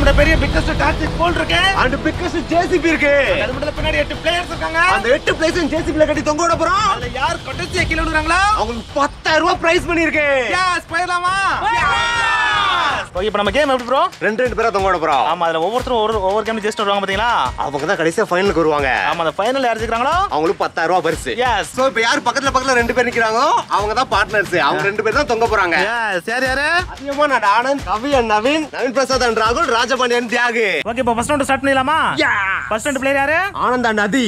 நம்மட பெரிய biggest toxic போல் இருக்கு அண்ட் பிக்கஸ்ட் ஜேசிபி இருக்கு அது மட்டும் இல்ல, பின்னாடி எட்டு பிளேயர்ஸ் இருக்காங்க அந்த எட்டு பிளேஸ் ஜேசிபில கட்டி தொங்க விட போறோம் அதுல யார் கடைசியா கீழ விடுறாங்களோ அவங்களுக்கு பத்தாயிரம் ரூபாய் பிரைஸ் பண்ணிருக்கு எஸ் போயிடலாமா ஓகே இப்போ நம்ம கேம் எப்படி ப்ரோ ரெண்டு ரெண்டு பேரா தொங்க விட போறோம் ஆமா அதுல ஒவ்வொருத்தரும் ஒரு ஒவ்வொரு கேம் ஜெஸ்ட் வருவாங்க பாத்தீங்களா அவங்க தான் கடைசியா ஃபைனலுக்கு வருவாங்க ஆமா அந்த ஃபைனல் யார் ஜெயிக்கிறாங்களோ அவங்களுக்கு பத்தாயிரம் ரூபாய் பரிசு எஸ் சோ இப்போ யார் பக்கத்துல பக்கத்துல ரெண்டு பேர் நிக்கிறாங்களோ அவங்க தான் பார்ட்னர்ஸ் அவங்க ரெண்டு பேர் தான் தொங்க போறாங்க எஸ் யார் யாரு அதிகமா நான் ஆனந்த் கவி அண்ட் நவீன் நவீன் பிரசாத் அண்ட் ராகுல் ராஜபாண்டியன் தியாகு ஓகே இப்போ ஃபர்ஸ்ட் ரவுண்ட் ஸ்டார்ட் பண்ணிடலாமா ஃபர்ஸ்ட் ரவுண்ட் பிளேயர் யாரு ஆனந்த் அண்ட் அதி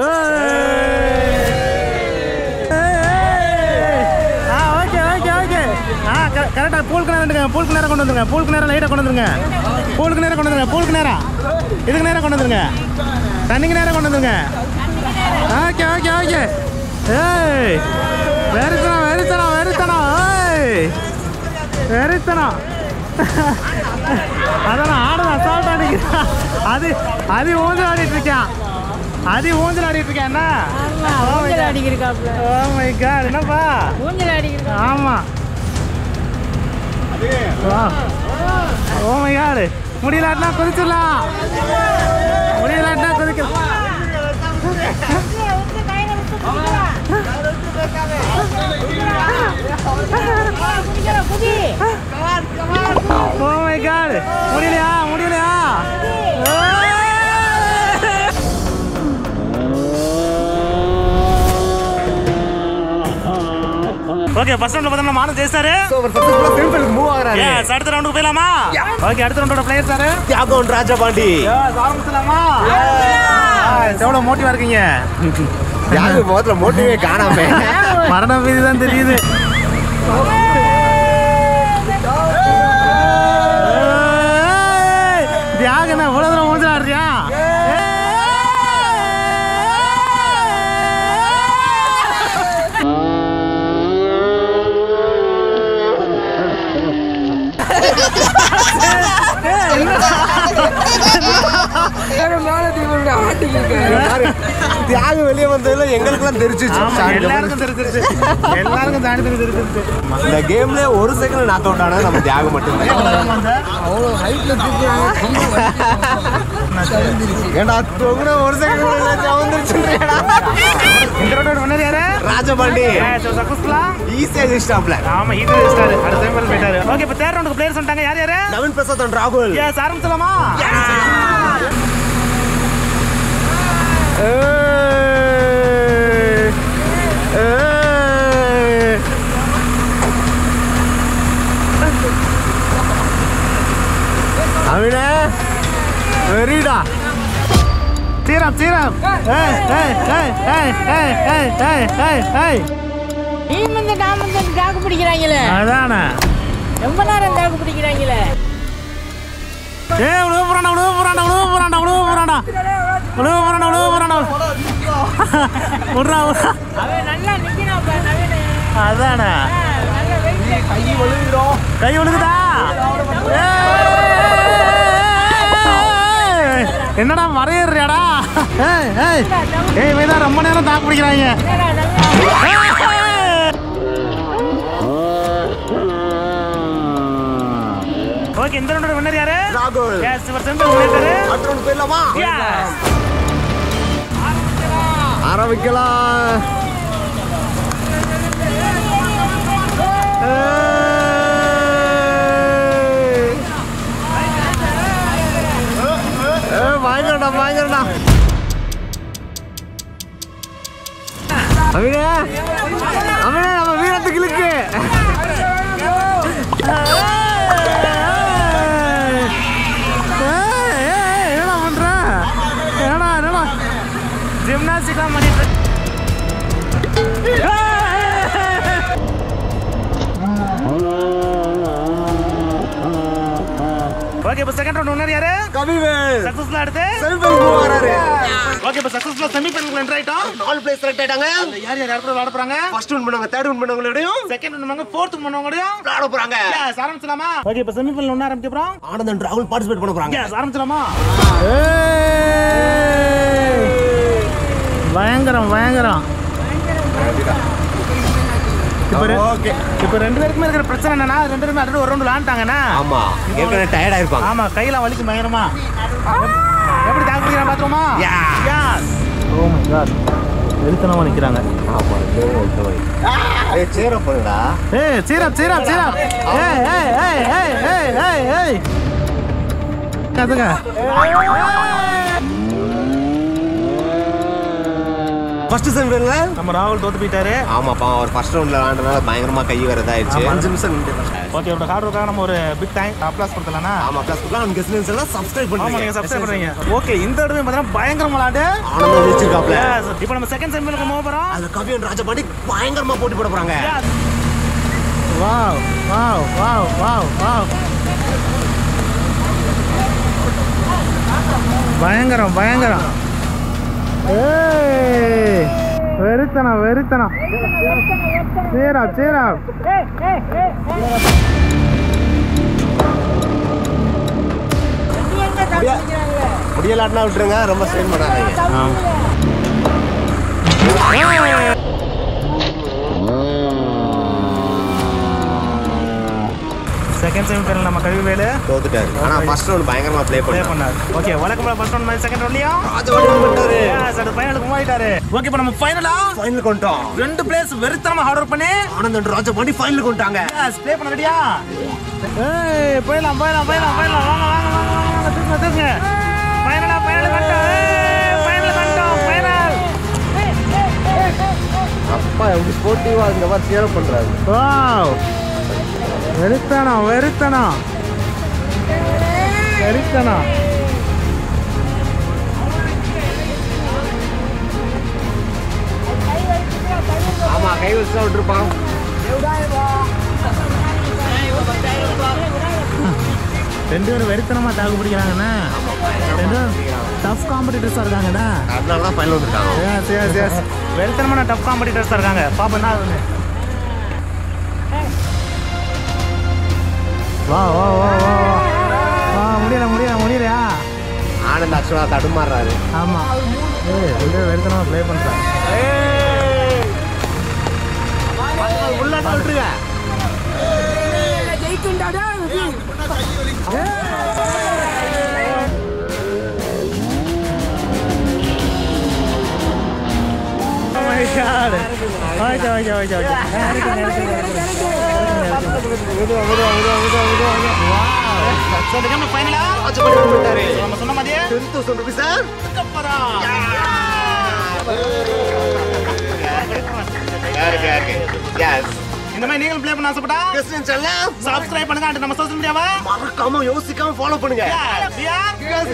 ஆ ஓகே ஓகே ஓகே ஆ கரெக்டாக பூலுக்கு நேரம் எடுங்க பூலுக்கு நேரம் கொண்டு வந்துருங்க பூலுக்கு நேரம் லைட்டாக கொண்டு வந்துருங்க பூலுக்கு நேரம் கொண்டு வந்துருங்க பூலுக்கு நேரம் இதுக்கு நேரம் கொண்டு வந்துருங்க தண்ணிக்கு நேரம் கொண்டு வந்துருங்க ஓகே ஓகே ஓகே ஏய் வெறித்தனம் வெறித்தனம் வெறித்தனம் ஏய் வெறித்தனம் அதான் ஆடுதான் அசால்ட் அடிக்கிறான் அது அது ஊஞ்சல் ஆடிட்டு இருக்கான் அது ஊஞ்சல் ஆடிட்டு இருக்கேன் என்ன ஊஞ்சல் அடிக்கிறாப்ல ஓ மை காட் என்னப்பா ஊஞ்சல் அடிக்கிறா ஆமா வா ஓ மை காட் முடியலாட்டினா குதிச்சிடலாம் முடியலாட்டினா குதிக்கலாம் ஓ மை காட் முடியலையா முடியலையா ஓகே ஃபர்ஸ்ட் ரவுண்ட்ல பார்த்தோம்னா மானு ஜெயிச்சாரு சோ அவர் ஃபர்ஸ்ட் ஃபுல்லா சிம்பிள் மூவ் ஆகுறாரு எஸ் அடுத்த ரவுண்டுக்கு போயிடலாமா ஓகே அடுத்த ரவுண்டோட player sir Thiyagu and Rajapandi yes ஆரம்பிச்சலாமா எவ்வளவு மோட்டிவா இருக்கீங்க தியாகு முகத்துல மோட்டிவே காணாம மரண பீதி தான் தெரியுது ஏய், தியாக என்ன இவ்வளவு தூரம் முடிஞ்சு ஆடுறியா தியாகு வெளியே வந்ததுல எங்களுக்குலாம் தெரிஞ்சிச்சு ஆமா எல்லாருக்கும் தெரிஞ்சிருச்சு எல்லாருக்கும் தாண்டி தெரிஞ்சு தெரிஞ்சிருச்சு இந்த கேம்ல ஒரு செகண்ட் நாக் அவுட் ஆனது நம்ம தியாகு மட்டும்தான் ஏண்டா தொகுன ஒரு செகண்ட் வந்துருச்சுடா இந்த ரவுண்டோட வின்னர் யாரு ராஜபாண்டி சக்சஸ்ஃபுல்லா ஈஸியா ஜெயிச்சிட்டாப்ல ஆமா இது ஸ்டார் அடுத்த டைம் போயிட்டாரு ஓகே இப்போ தேர்ட் ரவுண்டுக்கு பிளேயர்ஸ் வந்துட்டாங்க யார் யாரு நவீன் பிரசாத் அண்ட் ராகுல் எஸ் ஆரம்பிச்சலாமா ஏய். ஏய். நவீனே வெரிடா சீரம் சீரம் ஏய் ஏய் ஏய் ஏய் ஏய் ஏய் ஏய் ஏய் ஏய் நீ வந்து நான் வந்து தாக்கு பிடிக்கிறாங்களே அதானே ரொம்ப நேரம் தாக்கு பிடிக்கிறாங்களே ஏய் உழுவ போறான்டா உழுவ போறான்டா உழுவ போறான்டா உழுவ போறான்டா உழுவ போறான்டா உழுவ போறான்டா விட்றா விட்றா அவன் நல்லா நிக்கிறாப்ப நவீன அதானே நல்ல வெயிட் கை விழுகுதா ஏய், என்னடா மறையிறியாடா ஏய் ஏய் ஏய் இவன் தான் ரொம்ப நேரம் தாக்கு பிடிக்கிறாங்க ஓகே இந்த ரவுண்டோட வின்னர் யாரு ராகுல் எஸ் இவர் சென்று வின்னர் அடுத்த round போயிடலாமா எஸ் ஆரம்பிக்கலாம் ஏய். ஏய், பயங்கரம்டா பயங்கரம்டா அவினே அவினே நம்ம வீரத்துக்கு இருக்கு என்னடா பண்ற என்னடா என்னடா ஜிம்னாஸ்டிக் தான் பண்ணிட்டு இருக்க. ஓகே இப்போ செகண்ட் ரவுண்ட் வின்னர் யாரு கவிவேல் சக்சஸ்ஃபுல்லா அடுத்து செல்வன் மூவ் ஆறாரு ஓகே இப்போ சக்சஸ்ஃபுல்லா செமி ஃபைனல் என்டர் ஆயிட்டோம் நாலு பிளேஸ் செலக்ட் ஆயிட்டாங்க யார் யார் யார் கூட விளையாட போறாங்க ஃபர்ஸ்ட் வின் பண்ணவங்க தேர்ட் வின் பண்ணவங்களோடையும் செகண்ட் பண்ணுவாங்க ஃபோர்த் பண்ணுவாங்கடையும் விளையாட போறாங்க எஸ் ஆரம்பிச்சலாமா ஓகே இப்போ செமி ஃபைனல் ஒண்ணு ஆரம்பிக்க போறோம் ஆனந்த் ராகுல் பார்ட்டிசிபேட் பண்ண போறாங்க எஸ் ஆரம்பிச்சலாமா பயங்கரம் பயங்கரம் இப்போ ரெ- ஓகே இப்போ ரெண்டு பேருக்குமே இருக்கிற பிரச்சனை என்னன்னா ரெண்டு பேருமே அடுத்து ஒரு ரவுண்டு விளாண்டாங்கன்னா ஆமா ஏற்கனவே டயர்ட் ஆயிருப்பாங்க ஆமா கையெல்லாம் வலிக்கும் பயங்கரமா எப்படி தாக்கு பிடிக்கிறான் பாத்துருமா Yeah. ஓ மை காட் வெறித்தனமா நிக்கிறாங்க ஆமா ஏய் சேர போடுடா ஏய் சீரப் சீரப் சீரப் ஏய் ஏய் ஏய் ஏய் ஏய் ஏய் ஏய் கதுங்க ஃபர்ஸ்ட் செமிஃபைனல்ல நம்ம ராகுல் தோத்து போயிட்டாரு ஆமாப்பா அவர் ஃபர்ஸ்ட் ரவுண்ட்ல விளாண்டனால பயங்கரமா கை வரதாயிருச்சு அஞ்சு நிமிஷம் நின்று ஓகே இவரோட ஹார்ட் ஒர்க்காக நம்ம ஒரு பிக் டைம் அப்ளாஸ் கொடுத்தலாம்னா ஆமா ப்ளஸ் அவங்க கெஸ்ட் எல்லாம் சப்ஸ்கிரைப் ஆமா பண்ணுங்க நீங்க சப்ஸ்கிரைப் பண்றீங்க ஓகே இந்த இடத்துல பார்த்தீங்கன்னா பயங்கரமா விளாண்டு ஆனந்தம் வச்சிருக்காப்ல இப்போ நம்ம செகண்ட் செமிஃபைனலுக்கு போக போறோம் அதுல கவியன் ராஜபாண்டி பயங்கரமா போட்டி போட போறாங்க wow wow wow wow wow பயங்கரம் பயங்கரம் ஏய் வெறித்தனம் வெறித்தனம் சீரா சீரா முடியலாட்டினா விட்டுருங்க ரொம்ப ஸ்ட்ரெயின் பண்ணாதீங்க செகண்ட் செமிஃபைனல் நம்ம கவிவேலு தோத்துட்டாரு ஆனா ஃபர்ஸ்ட் ரவுண்ட் பயங்கரமா ப்ளே ப்ளே பண்ணாரு பண்ணார் ஓகே வழக்கம் ஃபர்ஸ்ட் ஒன் மாதிரி செகண்ட் ஒன்லையும் ராஜபாண்டி பண்ணிட்டாரு அது ஃபைனலுக்கு மூவாயிட்டாரு ஓகே இப்போ நம்ம ஃபைனலா ஃபைனல் கொண்டோம் ரெண்டு பிளேஸ் வெறித்தனமா ஹார்ட் ஒர்க் பண்ணி ஆனந்தன் ராஜபாண்டி ஃபைனல் கொண்டாங்க ப்ளே பண்ண ரெடியா ஏய் போயிடலாம் போயிடலாம் போயிடலாம் போயிடலாம் வாங்க வாங்க வாங்க வாங்க வாங்க தூக்குங்க தூக்குங்க ஃபைனலா ஃபைனல் கண்டோம் ஃபைனல் கண்டோம் ஃபைனல் அப்பா எப்படி ஸ்போர்ட்டிவா இந்த மாதிரி சேர் பண்றாரு வாவ் வெறித்தனம் வெறித்தனம் வெறித்தனம் ஆமா கை வச்சு தான் விட்டுருப்பான் ரெண்டு பேரும் வெறித்தனமா தாக்கு பிடிக்கிறாங்கண்ணா ரெண்டு டஃப் காம்படிட்டர்ஸாக இருக்காங்கண்ணா அதனால தான் ஃபைனல் வந்துருக்காங்க எஸ் எஸ் எஸ் வெறித்தனமான டஃப் காம்படிட்டர்ஸாக இருக்காங்க பாப்பா என்ன ஆகுது வா வா வா வா வா வா முடியல முடியல முடியலையா ஆனந்த் ஆக்சுவலா தடுமாறுறாரு ஆமாம் ஏய் ரெண்டு பேரும் வெறித்தனமாக ப்ளே பண்ணுறாங்க உள்ளாட்ட விட்டுருங்க Oh my god. Okay okay okay okay மெதுவா மெதுவா மெதுவா மெதுவா மெதுவா மெதுவா ஸோ இந்த கேம் ஃபைனலா ராஜபாண்டி பண்ணிட்டாரு நம்ம சொன்ன மாதிரியே டென் தௌசண்ட் ருபீஸ் சார் யாருக்கு யாருக்கு எஸ் இந்த மாதிரி நீங்களும் ப்ளே பண்ண ஆசைப்பட்டா கிறிஸ்டியன் சேனல் சப்ஸ்கிரைப் பண்ணுங்க and நம்ம சோஷியல் மீடியாவை மறக்காம யோசிக்காம ஃபாலோ பண்ணுங்க we are